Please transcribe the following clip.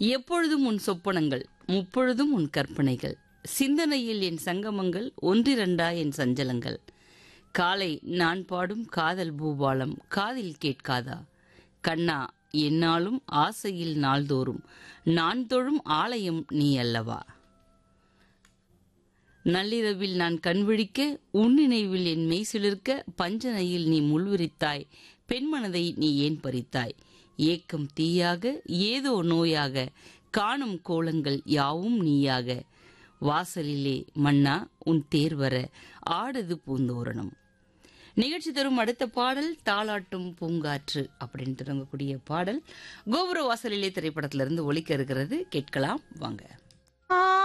எப்பொழுதும் உன் சொப்பனங்கள் முப்பொழுதும் உன் கற்பனைகள் சிந்தனையில் என் சங்கமங்கள் ஒன்றிரண்டா என் சஞ்சலங்கள் காலை நான் பாடும் காதல் பூபாலம் காதில் கேட்காதா கண்ணா என்னாலும் ஆசையில் நாள்தோறும் நான் தொழும் ஆலயம் நீ அல்லவா நள்ளிரவில் நான் கண்விழிக்க உன் நினைவில் என் மெய் சிலிர்க்க பஞ்சனையில் நீ முள்விரித்தாய் பெண்மனதை நீ ஏன் பறித்தாய் ஏக்கம் தீயாக ஏதோ நோயாக காணும் கோலங்கள் யாவும் நீயாக வாசலிலே மன்னா உன் தேர் வர ஆடுது பூந்தோரணம் நிகழ்ச்சி தரும் அடுத்த பாடல் தாளாட்டும் பூங்காற்று அப்படின்னு தொடங்கக்கூடிய பாடல் கோபுர வாசலிலே திரைப்படத்திலிருந்து ஒலிக்க இருக்கிறது கேட்கலாம் வாங்க